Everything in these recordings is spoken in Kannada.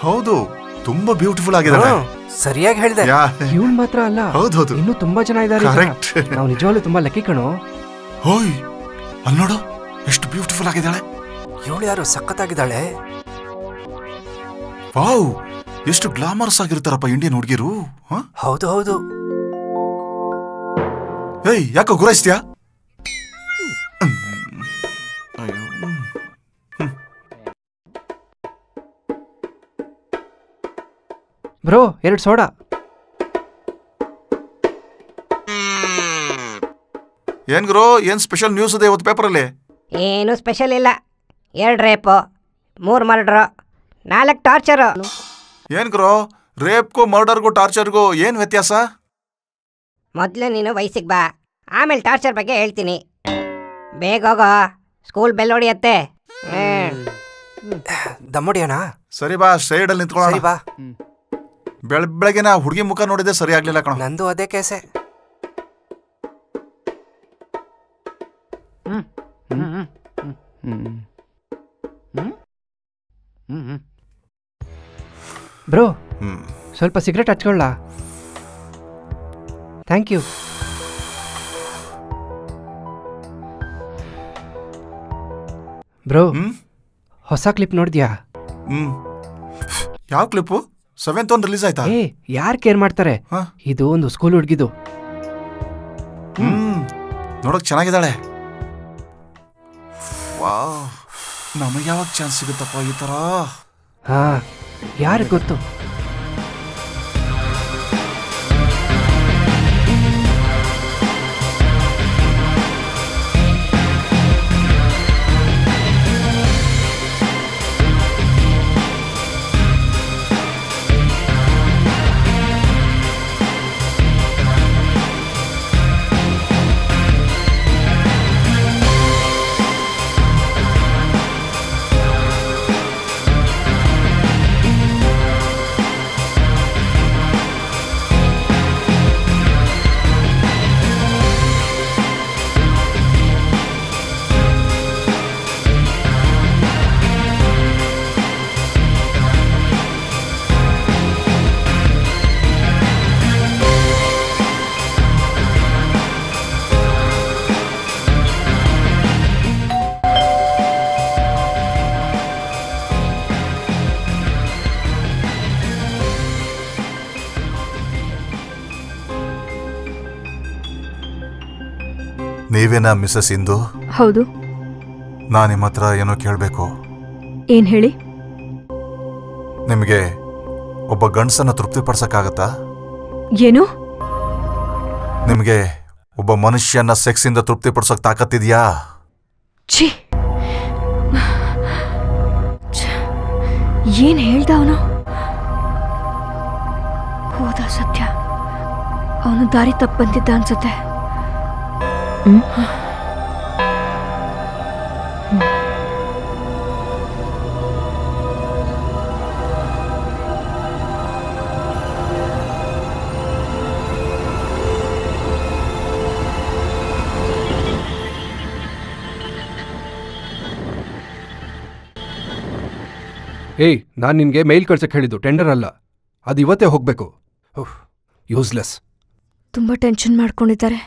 ಹೌದು ತುಂಬಾ ಬ್ಯೂಟಿಫುಲ್ ಆಗಿದ್ದಾಳೆ ಹ್ಮ್, ಸರಿಯಾಗಿ ಹೇಳ್ದೆ ಯಾ ಇವಳು ಮಾತ್ರ ಅಲ್ಲ ಹೌದೌದು ಇನ್ನೂ ತುಂಬಾ ಜನ ಇದ್ದಾರೆ ಕರೆಕ್ಟ್ ನಾವು ನಿಜವಾಗ್ಲೂ ತುಂಬಾ ಲಕ್ಕಿ ಕಣೋ ಹೋಯ್ ಅಲ್ಲಿ ನೋಡು ಎಷ್ಟು ಬ್ಯೂಟಿಫುಲ್ ಆಗಿದ್ದಾಳೆ ಇವಳು ಯಾರು ಸಖತ್ತಾಗಿದ್ದಾಳೆ ವಾವ್ ಎಷ್ಟು ಗ್ಲಾಮರಸ್ ಆಗಿರ್ತಾರಪ್ಪ ಇಂಡಿಯನ್ ಹುಡುಗಿರು ಹೌದು ಹೌದು ಏಯ್ ಯಾಕೋ ಗುರಾಯಿಸ್ತೀಯಾ ಬ್ರೋ ಎರಡು ಸೋಡಾ ಏನ್ ಗುರು ಏನ್ ಸ್ಪೆಷಲ್ ನ್ಯೂಸ್ ಇದೆ ಇವತ್ತು ಪೇಪರಲ್ಲಿ ಏನು ಸ್ಪೆಷಲ್ ಇಲ್ಲ ಎರಡು ರೇಪು ಮೂರು ಮರ್ಡ್ರು ನಾಲ್ಕು ಟಾರ್ಚರು ಏನ್ ಗುರು ರೇಪ್ಗೂ ಮರ್ಡರ್ಗೂ ಟಾರ್ಚರ್ಗೂ ಏನ್ ವ್ಯತ್ಯಾಸ ಮೊದಲು ನೀನು ವಯಸ್ಸಿಗೆ ಬಾ ಆಮೇಲೆ ಟಾರ್ಚರ್ ಬಗ್ಗೆ ಹೇಳ್ತೀನಿ ಬೇಗ ಹೋಗೋ ಸ್ಕೂಲ್ ಬೆಲ್ ಹೊಡಿಯತ್ತೆ ಹ್ಮ್. ದಮ್ಮಡಿಯೋಣ ಸರಿ ಬಾ ಸೈಡ್ ಅಲ್ಲಿ ಸರಿ ನಿಂತ್ಕೊಳ್ಳೋಣ ಬಾ ಬೆಳ್ ಬೆಳಗ್ಗೆ ನಾ ಹುಡುಗಿ ಮುಖ ನೋಡಿದೆ ಸರಿ ಆಗ್ಲಿಲ್ಲ ಕಣ ನಂದು ಅದೇ ಕೇಸೆ ಬ್ರೋ ಹ್ಮ್ ಸ್ವಲ್ಪ ಸಿಗರೆಟ್ ಹಚ್ಕೊಳ್ಳ ಥ್ಯಾಂಕ್ ಯು ಬ್ರೋ ಹ್ಮ್ ಹೊಸ ಕ್ಲಿಪ್ ನೋಡಿದ್ಯಾ ಹ್ಮ್ ಯಾವ ಕ್ಲಿಪ್ಪು ಸೆವೆಂತ್ ಒನ್ ರಿಲೀಸ್ ಆಯ್ತಾ ಏ ಯಾರು ಕೇರ್ ಮಾಡ್ತಾರೆ ಹಾ? ಇದು ಒಂದು ಸ್ಕೂಲ್ ಹುಡುಗಿದು ಹ್ಮ್ ನೋಡಕ್ ಚೆನ್ನಾಗಿದ್ದಾಳೆ ವಾವ್ ನಮಗೆ ಯಾವಾಗ ಚಾನ್ಸ್ ಸಿಗುತ್ತಪ್ಪ ಈ ತರ ಹಾ ಯಾರಿಗೆ ಗೊತ್ತು ನೀವೇನಾ ಮಿಸಸ್ ಇಂದು ಹೌದು ನಾ ನಿಮ್ಮ ಹತ್ರ ಏನೋ ಕೇಳಬೇಕು ಏನ್ ಹೇಳಿ ನಿಮಗೆ ಒಬ್ಬ ಗಂಡಸನ್ನ ತೃಪ್ತಿಪಡಿಸಕ್ಕಾಗತ್ತಾ ಏನು ನಿಮಗೆ ಒಬ್ಬ ಮನುಷ್ಯನ ಸೆಕ್ಸಿಂದ ತೃಪ್ತಿಪಡಿಸೋಕ್ ತಾಕತ್ತಿದ್ಯಾ ಛೀ ಛ, ಏನ್ ಹೇಳ್ದ ಅವನು ಹೋದ ಸತ್ಯ ಅವನು ದಾರಿ ತಪ್ಪು ಬಂದಿದ್ದ ಅನ್ಸುತ್ತೆ ಹ್ಮ್? ಏಯ್ ನಾನು ನಿನಗೆ ಮೇಲ್ ಕಳ್ಸಕ್ಕೆ ಹೇಳಿದ್ದು ಟೆಂಡರ್ ಅಲ್ಲ ಅದು ಇವತ್ತೇ ಹೋಗಬೇಕು ಯೂಸ್ಲೆಸ್ ತುಂಬಾ ಟೆನ್ಷನ್ ಮಾಡ್ಕೊಂಡಿದ್ದಾರೆ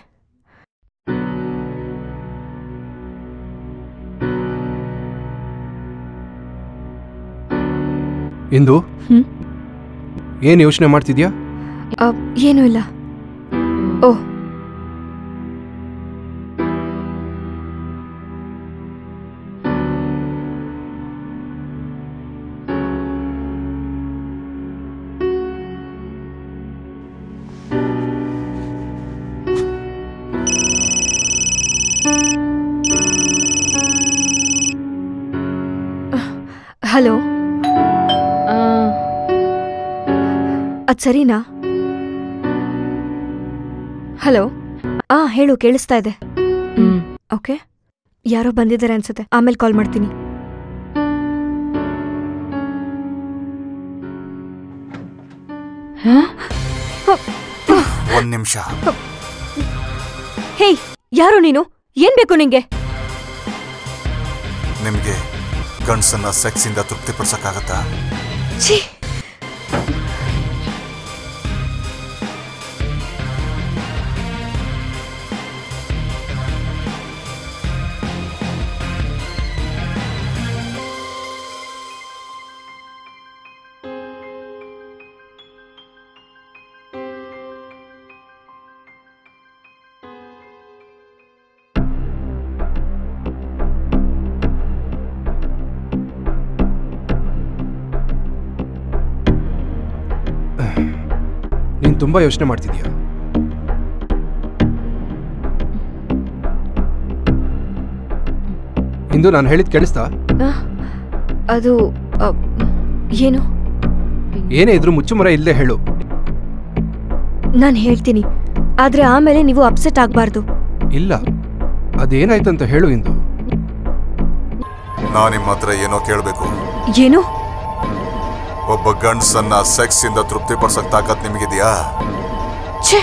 ಇಂದು ಹ್ಮ್? ಏನು ಯೋಚನೆ ಮಾಡ್ತಿದ್ಯಾ ಆ, ಏನೂ ಇಲ್ಲ ಓ ಹಲೋ ಅದು ಸರಿನಾ ಹಲೋ ಆ ಹೇಳು ಕೇಳಿಸ್ತಾ ಇದೆ ಹ್ಮ್ ಓಕೆ ಯಾರೋ ಬಂದಿದ್ದಾರೆ ಅನ್ಸುತ್ತೆ ಆಮೇಲೆ ಕಾಲ್ ಮಾಡ್ತೀನಿ ಒಂದ್ ನಿಮಿಷ ಹೇಯ್ ಯಾರು ನೀನು ಏನ್ ಬೇಕು ನಿಂಗೆ ನಿಮ್ಗೆ ಗಂಡಸನ್ನ ಸೆಕ್ಸಿಂದ ತೃಪ್ತಿಪಡಿಸಕ್ಕಾಗತ್ತಾ ಛೀ ನೀನು ತುಂಬ ಯೋಚನೆ ಮಾಡ್ತಿದ್ಯಾ ಇಂದು ನಾನು ಹೇಳಿದ್ ಕೇಳಿಸ್ತಾ ಆ, ಅದು ಆ, ಏನು ಏನೇ ಇದ್ರೂ ಮುಚ್ಚುಮರ ಇಲ್ಲದೆ ಹೇಳು ನಾನು ಹೇಳ್ತೀನಿ ಆದ್ರೆ ಆಮೇಲೆ ನೀವು ಅಪ್ಸೆಟ್ ಆಗಬಾರ್ದು ಇಲ್ಲ ಅದೇನಾಯ್ತಂತ ಹೇಳು ಇಂದು ನಾ ನಿಮ್ಮ ಹತ್ರ ಏನೋ ಕೇಳಬೇಕು ಏನು ಒಬ್ಬ ಗಂಡ್ಸನ್ನ ಸೆಕ್ಸ್ ಇಂದ ತೃಪ್ತಿಪಡಿಸಕ್ ತಾಕತ್ ನಿಮಗಿದ್ಯಾ ಛೇ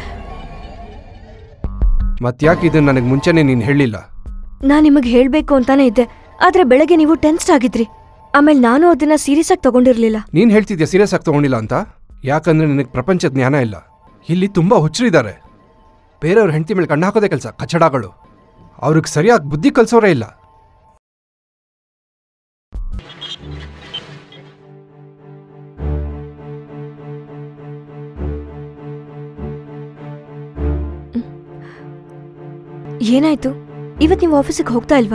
ಮತ್ತ್ಯಾಕೆ ಇದನ್ನ ನನಗೆ ಮುಂಚೆನೇ ನೀನು ಹೇಳಿಲ್ಲ ನಾನು ನಿಮಗೆ ಹೇಳಬೇಕು ಅಂತಾನೆ ಇದ್ದೆ ಆದ್ರೆ ಬೆಳಗ್ಗೆ ನೀವು ಟೆನ್ಸ್ಡ್ ಆಗಿದ್ರಿ ಆಮೇಲೆ ನಾನು ಅದನ್ನ ಸೀರಿಯಸ್ ಆಗಿ ತಗೊಂಡಿರ್ಲಿಲ್ಲ ನೀನು ಹೇಳ್ತಿದ್ಯಾ ಸೀರಿಯಸ್ ಆಗಿ ತಗೊಂಡಿಲ್ಲ ಅಂತ ಯಾಕಂದ್ರೆ ನಿನಗೆ ಪ್ರಪಂಚ ಜ್ಞಾನ ಇಲ್ಲ ಇಲ್ಲಿ ತುಂಬ ಹುಚ್ಚರಿದ್ದಾರೆ ಬೇರೆಯವ್ರ ಹೆಂಡತಿ ಮೇಲೆ ಕಣ್ಣು ಹಾಕೋದೇ ಕೆಲಸ ಕಚಡಗಳು ಅವ್ರಿಗೆ ಸರಿಯಾಗಿ ಬುದ್ಧಿ ಕಲಿಸೋರೇ ಇಲ್ಲ ಏನಾಯ್ತು ಇವತ್ತು ನೀವು ಆಫೀಸಿಗೆ ಹೋಗ್ತಾ ಇಲ್ವಾ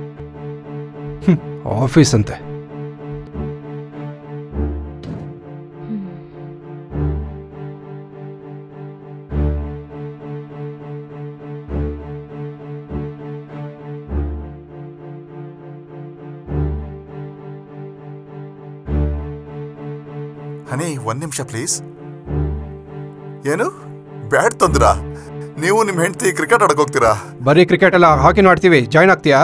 ಆಫೀಸ್ ಅಂತೆ ಹನಿ ಒಂದ್ ನಿಮಿಷ ಪ್ಲೀಸ್ ಏನು ಬ್ಯಾಟ್ ತಂದ್ರಾ ನೀವು ನಿಮ್ಮ ಹೆಂಡತಿ ಕ್ರಿಕೆಟ್ ಆಡಕ್ ಹೋಗ್ತೀರಾ ಬರೀ ಕ್ರಿಕೆಟ್ ಎಲ್ಲ ಹಾಕಿನೂ ಆಡ್ತೀವಿ ಜಾಯ್ನ್ ಆಗ್ತೀಯಾ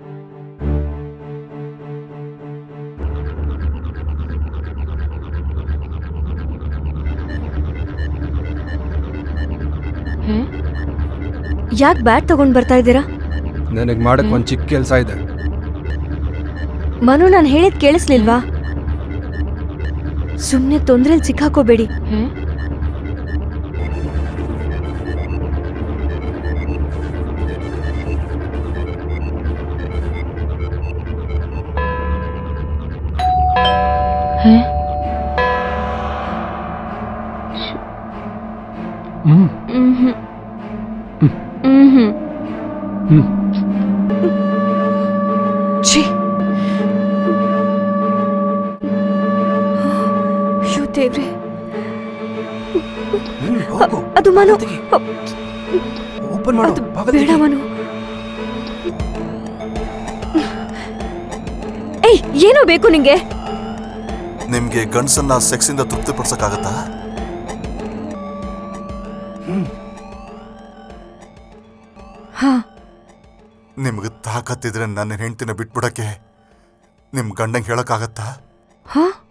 ಯಾಕೆ ಬ್ಯಾಟ್ ತಗೊಂಡ್ ಬರ್ತಾ ಇದ್ದೀರಾ ನನಗೆ ಮಾಡಕ್ ಒಂದು ಚಿಕ್ಕ ಕೆಲಸ ಇದೆ ಮನು ನಾನು ಹೇಳಿದ್ ಕೇಳಿಸ್ಲಿಲ್ವಾ ಸುಮ್ಮನೆ ತೊಂದ್ರೆಲ್ ಸಿಕ್ಕಾಕೋಬೇಡಿ ಛೀ ಅಯ್ಯೋ ದೇವ್ರೆ ಅದು ಮನು ಓಪನ್ ಅದು ಬೇಡ ಮನು ಏಯ್ ಏನೋ ಬೇಕು ನಿಂಗೆ ನಿಮ್ಗೆ ಗಂಡ್ಸನ್ನ ಸೆಕ್ಸ್ ಇಂದ ತೃಪ್ತಿಪಡಿಸಕ್ಕಾಗತ್ತಾ ಹಾ ನಿಮ್ಗೆ ತಾಕತ್ತಿದ್ರೆ ನನ್ನ ಹೆಂಡತಿನ ಬಿಟ್ಬಿಡಕ್ಕೆ ನಿಮ್ ಗಂಡಂಗೆ ಹೇಳಕ್ಕಾಗತ್ತಾ ಹಾ